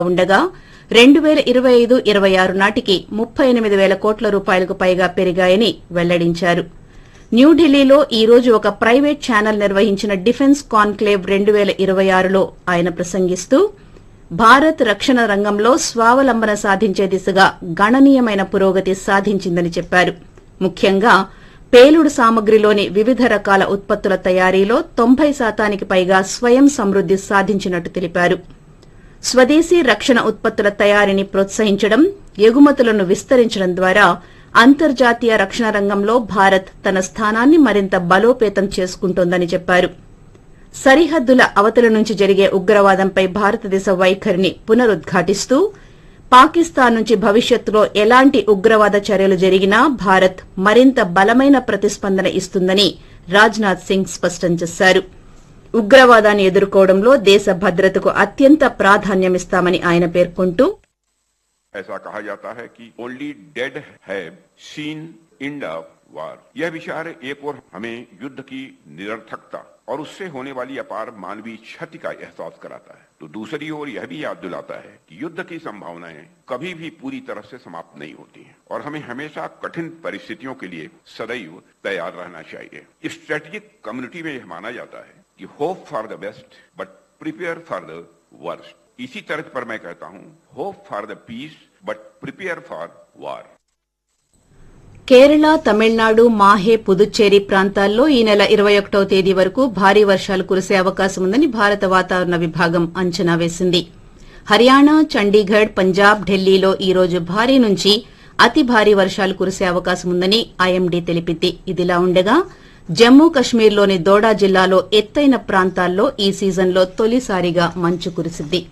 ఉండగా రెండు పేల ఇరవై ఐదు ఇరవై ఆరు నాటికి ముప్పై ఎనిమిది పేల కోట్ల రూపాయలకు పైగా పెరిగాయని వెల్లడించారు న్యూఢిల్లీలో ఈ రోజు ఒక ప్రైవేట్ ఛానల్ నిర్వహించిన డిఫెన్స్ కాన్క్లేవ్ రెండు పేల ఇరవై ఆరులో ఆయన ప్రసంగిస్తూ భారత్ రక్షణ రంగంలో స్వావలంబన సాధించే దిశగా గణనీయమైన పురోగతి సాధించిందని చెప్పారు ముఖ్యంగా పేలుడు సామగ్రిలోని వివిధ రకాల ఉత్పత్తుల తయారీలో తొంభై శాతానికి పైగా స్వయం సమృద్ది సాధించినట్టు తెలిపారు స్వదేశీ రక్షణ ఉత్పత్తుల తయారీని ప్రోత్సహించడం ఎగుమతులను విస్తరించడం ద్వారా అంతర్జాతీయ రక్షణ రంగంలో భారత్ తన స్థానాన్ని మరింత బలోపేతం చేసుకుంటోందని చెప్పారు సరిహద్దుల అవతల నుంచి జరిగే ఉగ్రవాదంపై భారతదేశ వైఖరిని పునరుద్ఘాటిస్తూ పాకిస్తాన్ నుంచి భవిష్యత్తులో ఎలాంటి ఉగ్రవాద చర్యలు జరిగినా భారత్ మరింత బలమైన ప్రతిస్పందన ఇస్తుందని రాజ్నాథ్ సింగ్ స్పష్టం చేశారు ఉగ్రవాదాన్ని ఎదుర్కోవడంలో దేశ భద్రతకు అత్యంత ప్రాధాన్యమిస్తామని ఆయన పేర్కొంటూ ऐसा कहा जाता है कि only dead have seen end of war यह विचार एक और हमें युद्ध की निरर्थकता और उससे होने वाली अपार मानवीय क्षति का एहसास कराता है तो दूसरी ओर यह भी याद दिलाता है कि युद्ध की संभावनाएं कभी भी पूरी तरह से समाप्त नहीं होती हैं और हमें हमेशा कठिन परिस्थितियों के लिए सदैव तैयार रहना चाहिए स्ट्रेटेजिक कम्युनिटी में यह माना जाता है कि hope for the best but prepare for the worst इसी तरह पर मैं कहता हूं hope for the peace but prepare for war Kerala Tamil Nadu Mahe Puducherry ప్రాంతాల్లో ఈ నెల ఇరవై ఒకటో తేదీ వరకు భారీ వర్షాలు కురిసే అవకాశం ఉందని భారత వాతావరణ విభాగం అంచనా వేసింది హర్యానా చండీగఢ్ పంజాబ్ ఢిల్లీలో ఈ రోజు భారీ నుంచి అతి భారీ వర్షాలు కురిసే అవకాశం ఉందని ఐఎండీ తెలిపింది ఇదిలా ఉండగా జమ్మూ కశ్మీర్లోని దోడా జిల్లాలో ఎత్తైన ప్రాంతాల్లో ఈ సీజన్లో తొలిసారిగా మంచు కురిసింది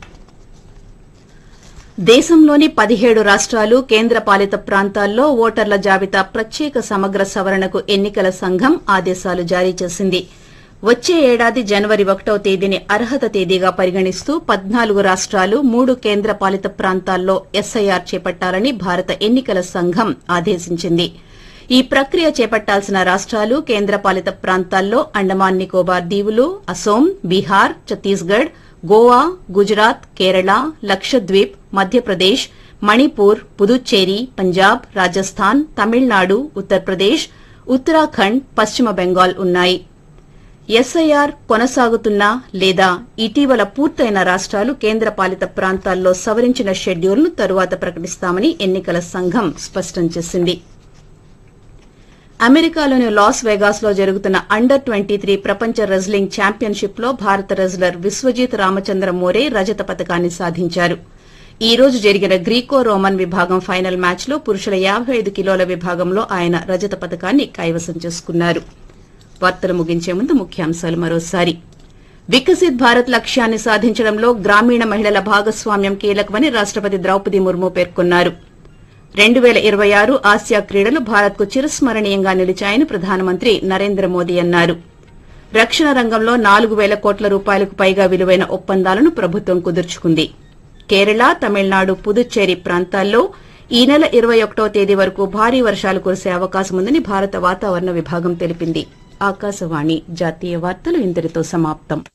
దేశంలోని పదిహేడు రాష్ట్రాలు కేంద్రపాలిత ప్రాంతాల్లో ఓటర్ల జాబితా ప్రత్యేక సమగ్ర సవరణకు ఎన్నికల సంఘం ఆదేశాలు జారీ చేసింది వచ్చే ఏడాది జనవరి ఒకటో తేదీని అర్హత తేదీగా పరిగణిస్తూ పద్నాలుగు రాష్ట్రాలు మూడు కేంద్రపాలిత ప్రాంతాల్లో ఎస్ఐఆర్ చేపట్టాలని భారత ఎన్నికల సంఘం ఆదేశించింది ఈ ప్రక్రియ చేపట్టాల్సిన రాష్ట్రాలు కేంద్రపాలిత ప్రాంతాల్లో అండమాన్ నికోబార్ దీవులు అసోం బీహార్ ఛత్తీస్గఢ్ గోవా గుజరాత్ కేరళ లక్షద్వీప్ మధ్యప్రదేశ్ మణిపూర్ పుదుచ్చేరి పంజాబ్ రాజస్థాన్ తమిళనాడు ఉత్తరప్రదేశ్ ఉత్తరాఖండ్ పశ్చిమ బెంగాల్ ఉన్నాయి ఎస్ఐఆర్ కొనసాగుతున్న లేదా ఇటీవల పూర్తయిన రాష్ట్రాలు కేంద్రపాలిత ప్రాంతాల్లో సవరించిన షెడ్యూల్ను తరువాత ప్రకటిస్తామని ఎన్నికల సంఘం స్పష్టం చేసింది అమెరికాలోని లాస్ వెగాస్ లో జరుగుతున్న అండర్ ట్వంటీ త్రీ ప్రపంచ రెజ్లింగ్ ఛాంపియన్షిప్ లో భారత రెజ్లర్ విశ్వజిత్ రామచంద్ర మోరే రజత పతకాన్ని సాధించారు ఈ రోజు జరిగిన గ్రీకో రోమన్ విభాగం ఫైనల్ మ్యాచ్ లో పురుషుల యాబై ఐదు కిలోల విభాగంలో ఆయన రజత పతకాన్ని కైవసం చేసుకున్నారు వార్తలు ముగించే ముందు ముఖ్యాంశాలు మరోసారి వికసిత్ భారత్ లక్ష్యాన్ని సాధించడంలో గ్రామీణ మహిళల భాగస్వామ్యం కీలకమని రాష్టపతి ద్రౌపది ముర్ము పేర్కొన్నారు రెండు పేల ఇరవై ఆరు ఆసియా క్రీడలు భారత్కు చిరస్మరణీయంగా నిలిచాయని ప్రధానమంత్రి నరేంద్ర మోదీ అన్నారు రక్షణ రంగంలో నాలుగు పేల కోట్ల రూపాయలకు పైగా విలువైన ఒప్పందాలను ప్రభుత్వం కుదుర్చుకుంది కేరళ తమిళనాడు పుదుచ్చేరి ప్రాంతాల్లో ఈ నెల ఇరవై ఒకటో తేదీ వరకు భారీ వర్షాలు కురిసే అవకాశం ఉందని భారత వాతావరణ విభాగం తెలిపింది ఆకాశవాణి జాతీయ వార్తలు ఇంతటితో సమాప్తం